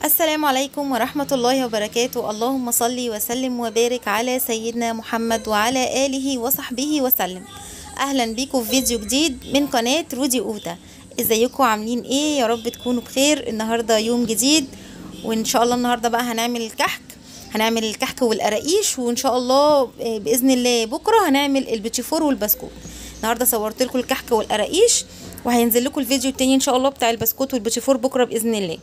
السلام عليكم ورحمة الله وبركاته اللهم صل وسلم وبارك على سيدنا محمد وعلى آله وصحبه وسلم أهلا بيكم في فيديو جديد من قناة رودي أوتا ازيكم عاملين ايه يا رب تكونوا بخير النهاردة يوم جديد وان شاء الله النهاردة بقى هنعمل الكحك هنعمل الكحك والقراقيش وان شاء الله باذن الله بكره هنعمل البيتشيفور والبسكوت النهارده صورت لكم الكحك والقراقيش وهينزل لكم الفيديو التاني ان شاء الله بتاع البسكوت والبيتشيفور بكره باذن الله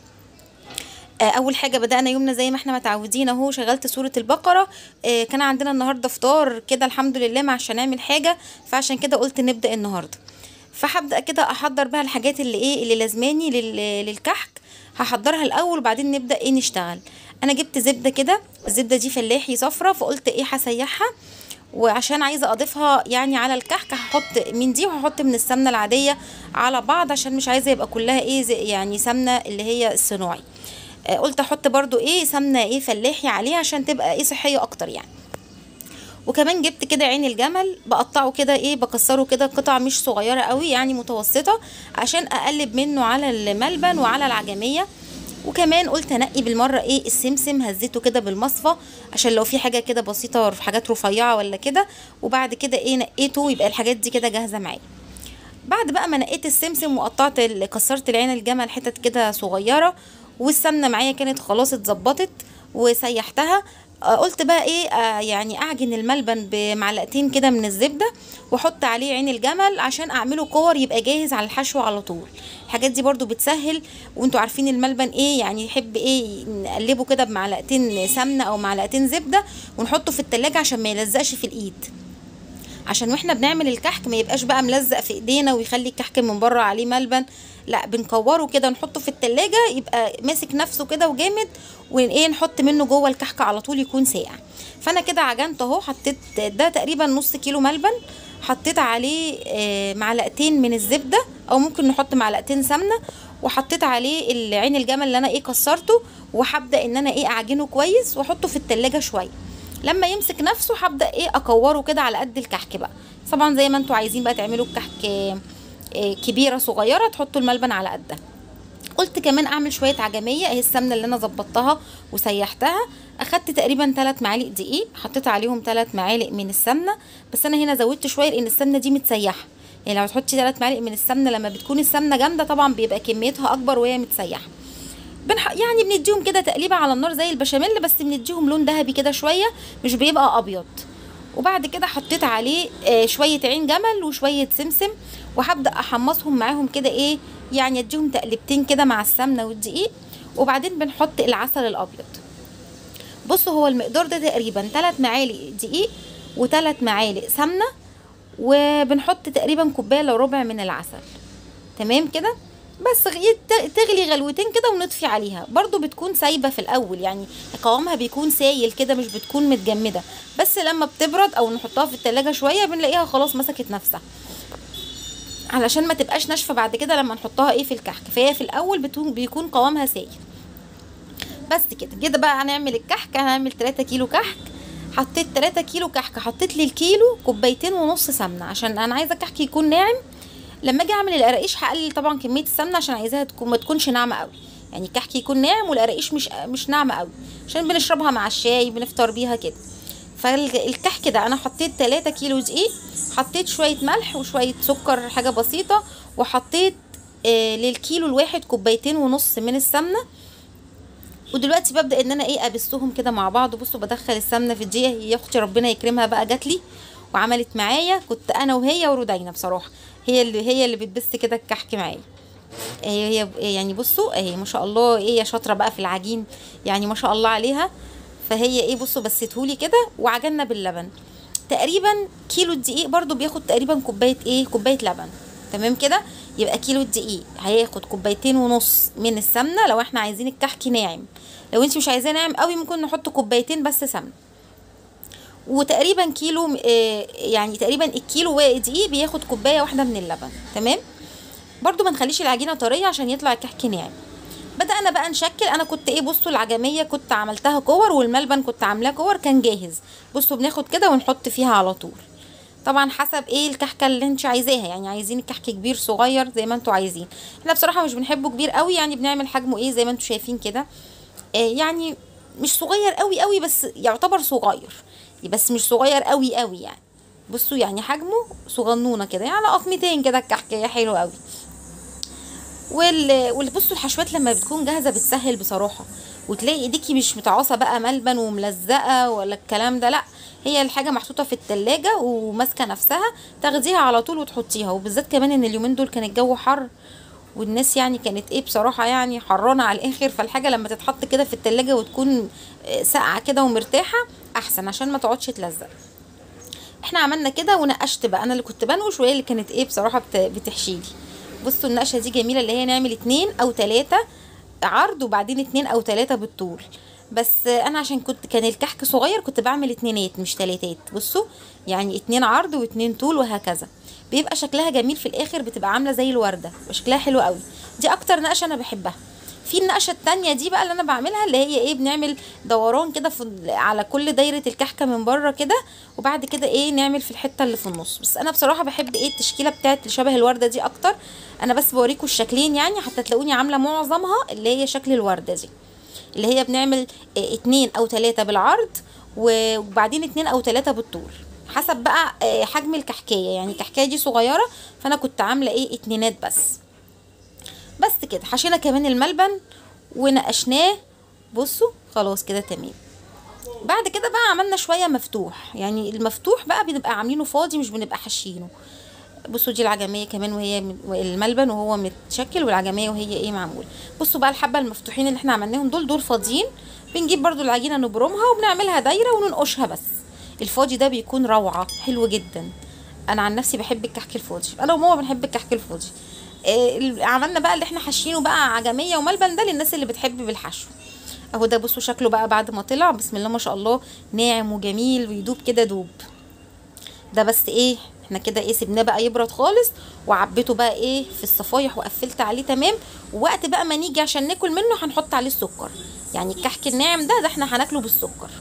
اول حاجه بدانا يومنا زي ما احنا متعودين اهو شغلت سوره البقره آه كان عندنا النهارده فطار كده الحمد لله ما عشان نعمل حاجه فعشان كده قلت نبدا النهارده فهبدا كده احضر بقى الحاجات اللي ايه اللي لازماني للكحك هحضرها الاول وبعدين نبدا ايه نشتغل انا جبت زبده كده الزبده دي فلاحي صفرة فقلت ايه هسيحها وعشان عايزه اضيفها يعني على الكحك هحط من دي وهحط من السمنه العاديه على بعض عشان مش عايزه يبقى كلها ايه زي يعني سمنه اللي هي الصناعي آه قلت احط برضو ايه سمنه ايه فلاحي عليها عشان تبقى ايه صحيه اكتر يعني وكمان جبت كده عين الجمل بقطعه كده ايه بكسره كده قطع مش صغيره قوي يعني متوسطه عشان اقلب منه على الملبن وعلى العجميه وكمان قلت انقي بالمره ايه السمسم هزيته كده بالمصفى عشان لو في حاجه كده بسيطه حاجات رفيعه ولا كده وبعد كده ايه نقيته يبقى الحاجات دي كده جاهزه معايا بعد بقى ما نقيت السمسم وقطعت كسرت العين الجمل حتت كده صغيره والسمنه معايا كانت خلاص اتظبطت وسيحتها قلت بقى ايه آه يعني اعجن الملبن بمعلقتين كده من الزبده واحط عليه عين الجمل عشان اعمله كور يبقى جاهز على الحشو على طول الحاجات دي برضو بتسهل وانتوا عارفين الملبن ايه يعني يحب ايه نقلبه كده بمعلقتين سمنه او معلقتين زبده ونحطه في التلاجة عشان ما يلزقش في الايد عشان واحنا بنعمل الكحك ما يبقاش بقى ملزق في ايدينا ويخلي الكحك من بره عليه ملبن لا بنكوره كده نحطه في التلاجة يبقى ماسك نفسه كده وجامد وايه نحط منه جوه الكحك على طول يكون ساقع فانا كده عجنت اهو حطيت ده تقريبا نص كيلو ملبن حطيت عليه آه معلقتين من الزبده او ممكن نحط معلقتين سمنه وحطيت عليه العين الجمل اللي انا ايه كسرته وهبدا ان انا ايه اعجنه كويس واحطه في التلاجة شويه لما يمسك نفسه هبدا ايه اكوره كده على قد الكحك بقى طبعا زي ما انتوا عايزين بقى تعملوا الكحك آه كبيره صغيره تحطوا الملبن على قدها قلت كمان اعمل شويه عجميه اهي السمنه اللي انا ظبطتها وسيحتها اخدت تقريبا 3 معالق دقيق حطيت عليهم 3 معالق من السمنه بس انا هنا زودت شويه لان السمنه دي متسيحه يعني لو تحطي 3 معالق من السمنه لما بتكون السمنه جامده طبعا بيبقى كميتها اكبر وهي متسيحه بنح... يعني بنديهم كده تقليبه على النار زي البشاميل بس بنديهم لون ذهبي كده شويه مش بيبقى ابيض وبعد كده حطيت عليه آه شويه عين جمل وشويه سمسم وهبدا احمصهم معاهم كده ايه يعني اديهم تقلبتين كده مع السمنه والدقيق وبعدين بنحط العسل الابيض بصوا هو المقدار ده تقريبا 3 معالق دقيق و3 معالق سمنه وبنحط تقريبا كوبايه الا ربع من العسل تمام كده بس تغلي غلوتين كده ونطفي عليها برضو بتكون سايبه في الاول يعني قوامها بيكون سايل كده مش بتكون متجمده بس لما بتبرد او نحطها في التلاجة شويه بنلاقيها خلاص مسكت نفسها علشان ما تبقاش ناشفه بعد كده لما نحطها ايه في الكحك فهي في الاول بيكون قوامها سايل بس كده كده بقى هنعمل الكحك هنعمل 3 كيلو كحك حطيت 3 كيلو كحك حطيت للكيلو كوبايتين ونص سمنه عشان انا عايزه الكحك يكون ناعم لما اجي اعمل القراقيش هقلل طبعا كميه السمنه عشان عايزاها تكون ما تكونش ناعمه قوي يعني الكحك يكون ناعم والقراقيش مش مش ناعمه قوي عشان بنشربها مع الشاي بنفطر بيها كده فالكحك ده انا حطيت 3 كيلو دقيق حطيت شويه ملح وشويه سكر حاجه بسيطه وحطيت آه للكيلو الواحد كوبايتين ونص من السمنه ودلوقتي ببدا ان انا ايه ابسهم كده مع بعض بصوا بدخل السمنه في الدقيق هي اختي ربنا يكرمها بقى جات لي وعملت معايا كنت انا وهي ورودينا بصراحه هي اللي هي اللي بتبس كده الكحك معايا هي هي يعني بصوا اهي ما شاء الله ايه شاطره بقى في العجين يعني ما شاء الله عليها فهي ايه بصوا بستهولي كده وعجنا باللبن تقريبا كيلو الدقيق برضو بياخد تقريبا كوبايه ايه كوبايه لبن تمام كده يبقى كيلو الدقيق هياخد كوبايتين ونص من السمنه لو احنا عايزين الكحك ناعم لو انت مش عايزاه ناعم قوي ممكن نحط كوبايتين بس سمنه وتقريبا كيلو آه يعني تقريبا الكيلو دقيق بياخد كوبايه واحده من اللبن تمام برضو ما نخليش العجينه طريه عشان يطلع الكحك ناعم بدأنا بقى نشكل انا كنت ايه بصوا العجميه كنت عملتها كور والملبن كنت عاملاه كور كان جاهز بصوا بناخد كده ونحط فيها على طول طبعا حسب ايه الكحكه اللي انت عايزاها يعني عايزين الكحك كبير صغير زي ما انتوا عايزين احنا بصراحه مش بنحبه كبير قوي يعني بنعمل حجمه ايه زي ما انتوا شايفين كده آه يعني مش صغير قوي قوي بس يعتبر صغير بس مش صغير قوي قوي يعني بصوا يعني حجمه صغنونه كده يعني قطمتين كده الكحكه حلو قوي وال... واللي بصوا الحشوات لما بتكون جاهزه بتسهل بصراحه وتلاقي ايديكي مش متعوصه بقى ملبن وملزقه ولا الكلام ده لا هي الحاجه محطوطه في التلاجة وماسكه نفسها تاخديها على طول وتحطيها وبالذات كمان ان اليومين دول كان الجو حر والناس يعني كانت ايه بصراحه يعني حرانه على الاخر فالحاجه لما تتحط كده في التلاجة وتكون ساقعه كده ومرتاحه احسن عشان ما تقعدش تلزق احنا عملنا كده ونقشت بقى انا اللي كنت بنقش وهي اللي كانت ايه بصراحه بتحشيلي بصوا النقشه دي جميله اللي هي نعمل اتنين او تلاتة عرض وبعدين اتنين او تلاتة بالطول بس انا عشان كنت كان الكحك صغير كنت بعمل اتنينات مش تلاتات بصوا يعني اتنين عرض واتنين طول وهكذا بيبقى شكلها جميل في الاخر بتبقى عامله زي الورده وشكلها حلو قوي دي اكتر نقشه انا بحبها في النقشه التانية دي بقى اللي انا بعملها اللي هي ايه بنعمل دوران كده في على كل دايره الكحكه من بره كده وبعد كده ايه نعمل في الحته اللي في النص بس انا بصراحه بحب ايه التشكيله بتاعت شبه الورده دي اكتر انا بس بوريكم الشكلين يعني حتى تلاقوني عامله معظمها اللي هي شكل الورده دي اللي هي بنعمل إيه اتنين او تلاتة بالعرض وبعدين اتنين او تلاتة بالطول حسب بقى حجم الكحكايه يعني الكحكايه دي صغيره فانا كنت عامله ايه اتنينات بس بس كده حشينا كمان الملبن ونقشناه بصوا خلاص كده تمام بعد كده بقى عملنا شويه مفتوح يعني المفتوح بقى بنبقى عاملينه فاضي مش بنبقى حاشينه بصوا دي العجميه كمان وهي الملبن وهو متشكل والعجميه وهي ايه معمول بصوا بقى الحبه المفتوحين اللي احنا عملناهم دول دول فاضيين بنجيب برضو العجينه نبرمها وبنعملها دايره وننقشها بس الفاضي ده بيكون روعه حلو جدا انا عن نفسي بحب الكحك الفاضي انا وماما بنحب الكحك الفاضي إيه عملنا بقى اللي احنا حاشينه بقى عجميه وملبن ده للناس اللي بتحب بالحشو اهو ده بصوا شكله بقى بعد ما طلع بسم الله ما شاء الله ناعم وجميل ويدوب كده دوب ده بس ايه احنا كده ايه سيبناه بقى يبرد خالص وعبيته بقى ايه في الصفايح وقفلت عليه تمام ووقت بقى ما نيجي عشان ناكل منه هنحط عليه السكر يعني الكحك الناعم ده ده احنا هناكله بالسكر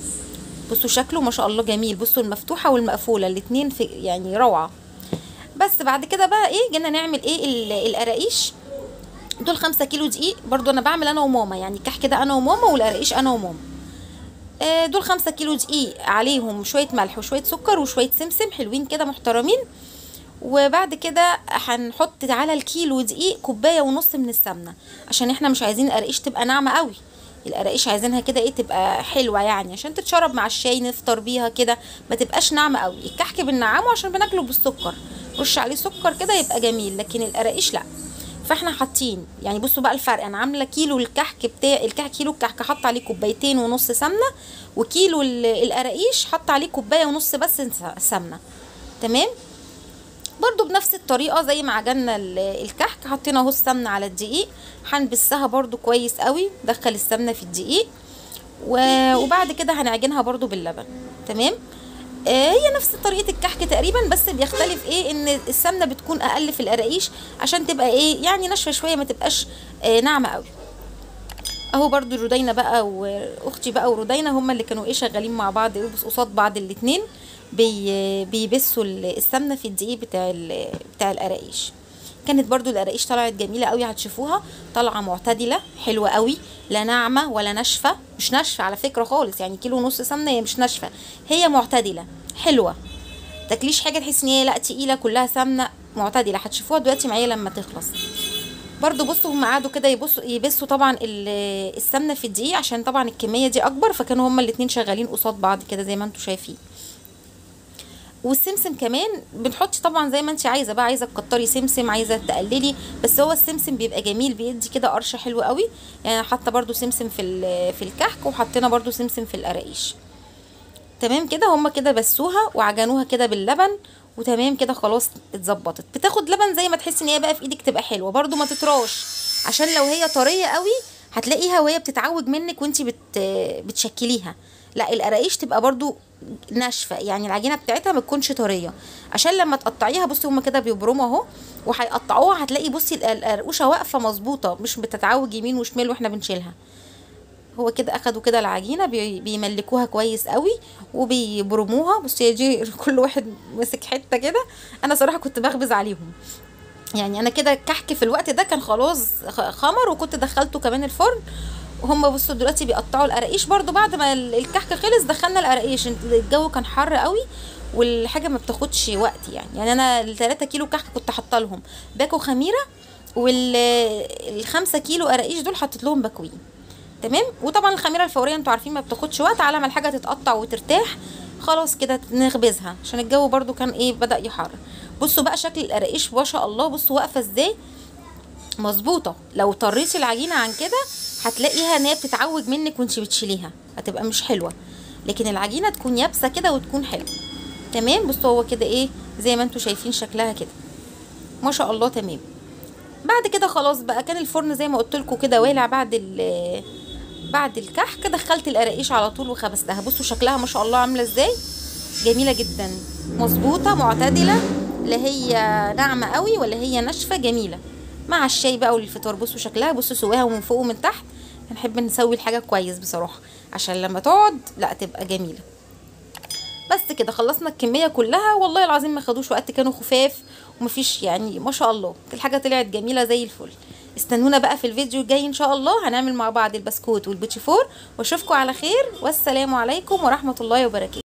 بصوا شكله ما شاء الله جميل بصوا المفتوحه والمقفوله الاتنين في يعني روعه بس بعد كده بقى ايه جينا نعمل ايه القراقيش دول خمسة كيلو دقيق برضو انا بعمل انا وماما يعني الكحك ده انا وماما والقراقيش انا وماما آه دول خمسة كيلو دقيق عليهم شوية ملح وشوية سكر وشوية سمسم حلوين كده محترمين وبعد كده هنحط على الكيلو دقيق كوبايه ونص من السمنه عشان احنا مش عايزين القراقيش تبقى ناعمه قوي القراقيش عايزينها كده ايه تبقى حلوه يعني عشان تتشرب مع الشاي نفطر بيها كده ما تبقاش ناعمه قوي الكحك بننعمه عشان بناكله بالسكر رش عليه سكر كده يبقى جميل لكن القراقيش لا فاحنا حاطين يعني بصوا بقى الفرق انا عامله كيلو الكحك بتاع الكحك كيلو الكحك حاطه عليه كوبايتين ونص سمنه وكيلو القراقيش حاطه عليه كوبايه ونص بس سمنه تمام برضو بنفس الطريقة زي ما عجلنا الكحك حطينا اهو السمنة على الدقيق هنبسها برضو كويس قوي دخل السمنة في الدقيق وبعد كده هنعجنها برضو باللبن تمام آه هي نفس طريقة الكحك تقريبا بس بيختلف ايه ان السمنة بتكون اقل في القراقيش عشان تبقى ايه يعني ناشفة شوية ما تبقاش آه ناعمة قوي اهو برضو رودينا بقى واختي بقى ورودينا هما اللي كانوا ايه شغالين مع بعض قصاد بعض الاتنين بي بيبسوا السمنه في الدقيق بتاع بتاع القراقيش كانت برضو القراقيش طلعت جميله قوي هتشوفوها طالعه معتدله حلوه قوي لا ناعمه ولا ناشفه مش ناشفه على فكره خالص يعني كيلو ونص سمنه هي مش ناشفه هي معتدله حلوه تاكليش حاجه تحس ان هي لا تقيله كلها سمنه معتدله هتشوفوها دلوقتي معايا لما تخلص برضو بصوا هم قعدوا كده يبصوا يبسوا طبعا السمنه في الدقيق عشان طبعا الكميه دي اكبر فكانوا هما الاتنين شغالين قصاد بعض كده زي ما انتم شايفين والسمسم كمان بنحط طبعا زي ما انت عايزه بقى عايزه تكتري سمسم عايزه تقللي بس هو السمسم بيبقى جميل بيدي كده قرشه حلوه قوي يعني حاطه برده سمسم في في الكحك وحطينا برده سمسم في القراقيش تمام كده هما كده بسوها وعجنوها كده باللبن وتمام كده خلاص اتظبطت بتاخد لبن زي ما تحسي ان هي بقى في ايدك تبقى حلوه برده ما تطراش عشان لو هي طريه قوي هتلاقيها وهي بتتعوج منك وانت بت بتشكليها لا القراقيش تبقى برضو ناشفه يعني العجينه بتاعتها ما تكونش طريه عشان لما تقطعيها بصي هما كده بيبرموا اهو وهيقطعوها هتلاقي بصي القرقوشه واقفه مظبوطه مش بتتعوج يمين وشمال واحنا بنشيلها هو كده اخدوا كده العجينه بيملكوها كويس قوي وبيبرموها بصي دي كل واحد ماسك حته كده انا صراحه كنت بخبز عليهم يعني انا كده كحك في الوقت ده كان خلاص خمر وكنت دخلته كمان الفرن وهم بصوا دلوقتي بيقطعوا القراقيش برضو بعد ما ال- الكحك خلص دخلنا القراقيش الجو كان حر قوي والحاجه ما بتاخدش وقت يعني يعني انا ال 3 كيلو كحك كنت حاطه لهم باكو خميره وال ال 5 كيلو قراقيش دول حطيت لهم باكوين تمام وطبعا الخميره الفوريه انتوا عارفين ما بتاخدش وقت على ما الحاجه تتقطع وترتاح خلاص كده نخبزها عشان الجو برضو كان ايه بدا يحرر بصوا بقى شكل القراقيش ما شاء الله بصوا واقفه ازاي مظبوطه لو طريتي العجينه عن كده هتلاقيها ان هي بتتعوج منك وانت بتشيليها هتبقى مش حلوه لكن العجينه تكون يابسه كده وتكون حلوه تمام بصوا هو كده ايه زي ما انتوا شايفين شكلها كده ما شاء الله تمام بعد كده خلاص بقى كان الفرن زي ما قلت لكم كده والع بعد ال بعد الكحك دخلت القراقيش على طول وخبزتها بصوا شكلها ما شاء الله عامله ازاي جميله جدا مظبوطه معتدله لا هي ناعمه قوي ولا هي ناشفه جميله مع الشاي بقى والفطار بصوا شكلها بصوا سواها من فوق ومن تحت هنحب نسوي الحاجه كويس بصراحه عشان لما تقعد لا تبقى جميله بس كده خلصنا الكميه كلها والله العظيم ما خدوش وقت كانوا خفاف ومفيش يعني ما شاء الله الحاجه طلعت جميله زي الفل استنونا بقى في الفيديو الجاي ان شاء الله هنعمل مع بعض البسكوت والبيتشي فور واشوفكم على خير والسلام عليكم ورحمه الله وبركاته